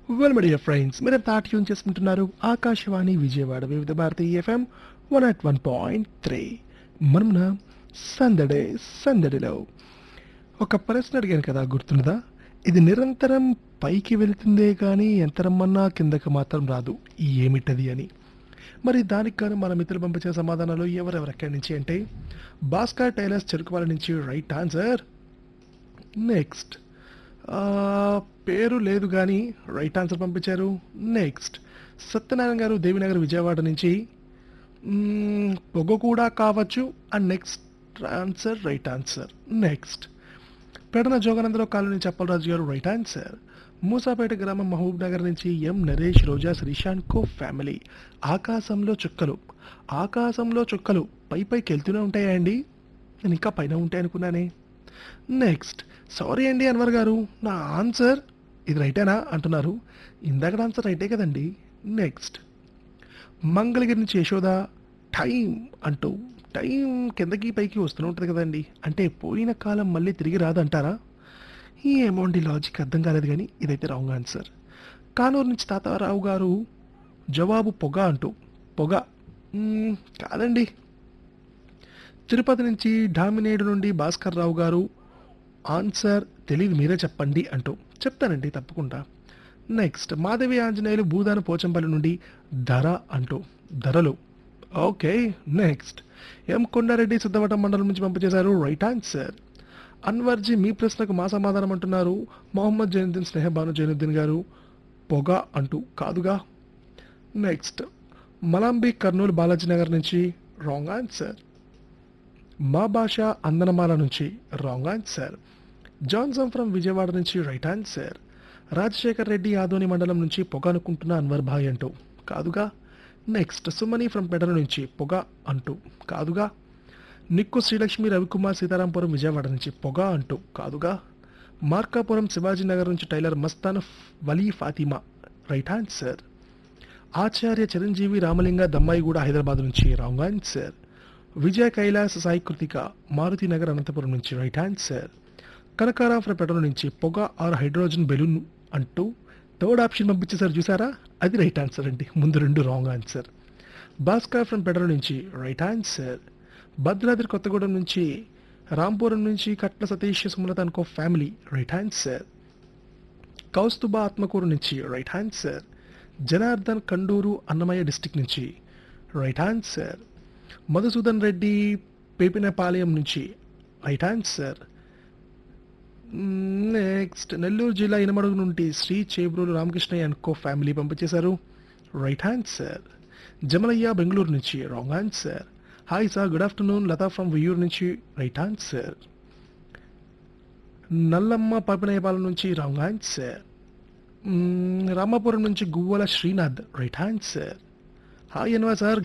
well media friends మీరు తాట్ tune చేసుకుంటున్నారు Akashvani Vijayawada Vividh Bharati FM one at one point three మనమున సందడే సందడిలో ఒక ప్రశ్న అడిగాను కదా గుర్తున్నదా ఇది నిరంతరం పైకి వెళుతుందే కానీ ఎంతరమ్మన్నా కిందకి మాత్రం రాదు ఏమిటది అని మరి దానికి కానీ మన మిత్రులు పంపించిన సమాధానాలు ఎవరెవరెక్కడి నుంచి అంటే భాస్కర్ టైలర్స్ చెరుకువాల నుంచి రైట్ ఆన్సర్ నెక్స్ట్ ఆ, పేరు లేదు కానీ రైట్ ఆన్సర్ పంపించారు నెక్స్ట్ సత్యనారాయణ గారు దేవినగర్ విజయవాడ నుంచి మ్మ్, పొగ కూడా కావచ్చు and next answer right answer next Pedana Joganandarao colony Cheppalaraju garu right answer Musapeta గ్రామం మహబూబ్ నగర్ నుంచి M Naresh Roja Sreesanth co family ఆకాశంలో చుక్కలు ఆకాశంలో చుక్కలు పై పైకి వెళ్తూనే ఉంటాయా అండి నేను ఇంకా పైన ఉంటాయి అనుకున్నానే నెక్స్ట్ సారీ అండి అన్వర్ గారు నా ఆన్సర్ ఇది రైటేనా అంటున్నారు ఇందాక ఆన్సర్ రైటే కదండి నెక్స్ట్ మంగళగిరి నుంచి యశోద టైం అంటూ టైం కిందకి పైకి వస్తూనే ఉంటుంది కదండి అంటే పోయిన కాలం మళ్ళీ తిరిగి రాదంటారా ఈ అమౌంట్ లాజిక్ అర్థం కాలేదు కానీ ఇదైతే రాంగ్ ఆన్సర్ కానూరు నుంచి తాతారావు గారు జవాబు పొగ అంటూ పొగ మ్మ్, కాదండి తిరుపతి నుంచి డామినేడు నుండి భాస్కర్ రావు గారు ఆన్సర్ తెలియదు మీరే చెప్పండి అంటూ చెప్తానండి తప్పకుండా నెక్స్ట్ మాధవి ఆంజనేయులు భూదాన పోచంపల్లి నుండి ధర అంటూ ధరలు okay next M Kondareddy Siddavatam mandal నుంచి పంపించేశారు రైట్ ఆన్సర్ అన్వర్జీ మీ ప్రశ్నకు మా సమాధానం అంటున్నారు మొహమ్మద్ జైనుద్దీన్ స్నేహబాను జైనుద్దీన్ గారు పొగ అంటూ కాదుగా నెక్స్ట్ మలాంబి కర్నూలు బాలాజీ నగర్ నుంచి రాంగ్ ఆన్సర్ మా భాష అందనమాల నుంచి wrong answer Johnson from Vijayawada నుంచి రైట్ ఆన్సర్ రాజశేఖర్ రెడ్డి ఆదోని మండలం నుంచి పొగ అనుకుంటున్న అన్వర్ భాయ్ అంటూ కాదుగా నెక్స్ట్ సుమని ఫ్రమ్ పెడల నుంచి పొగ అంటూ కాదుగా నిక్కు శ్రీలక్ష్మి రవికుమార్ సీతారాంపురం విజయవాడ నుంచి పొగ అంటూ కాదుగా మార్కాపురం శివాజీ నగర్ నుంచి tailor Mastan Vali Fatima right answer Acharya Chiranjeevi Ramalinga Dammaiguda Hyderabad నుంచి రాంగ్ ఆన్సర్ విజయ కైలాస్ సాయి కృతిక మారుతి నగర్ అనంతపురం నుంచి right answer Kanakaram from petrol నుంచి పొగ ఆర్ హైడ్రోజన్ బెలూన్ అంటూ థర్డ్ ఆప్షన్ పంపించేసారు చూసారా అది రైట్ ఆన్సర్ అండి ముందు రెండు wrong answer Bhaskar from petrol నుంచి రైట్ ఆన్సర్ భద్రాద్రి కొత్తగూడెం నుంచి రాంపురం నుంచి కట్ల సతీష్ సుమలత అనుకో family right answer Kaustubha Atmakur నుంచి right answer Janardhan Kanduru Annamayya district నుంచి రైట్ ఆన్సర్ మధుసూదన్ రెడ్డి పేపినపాలెం నుంచి రైట్ ఆన్సర్ నెక్స్ట్ నెల్లూరు జిల్లా ఇనమడుగు నుండి Shri Chebrolu Ramakrishnayya and co family పంపించేశారు రైట్ ఆన్సర్ జమలయ్య బెంగళూరు నుంచి wrong answer hi sir good afternoon Latha from Viyur నుంచి రైట్ ఆన్సర్ నల్లమ్మ పాపినయపాలెం నుంచి రాంగ్ ఆన్సర్ మ్మ్, రామాపురం నుంచి Guvvala Srinath right answer hi అన్వా సార్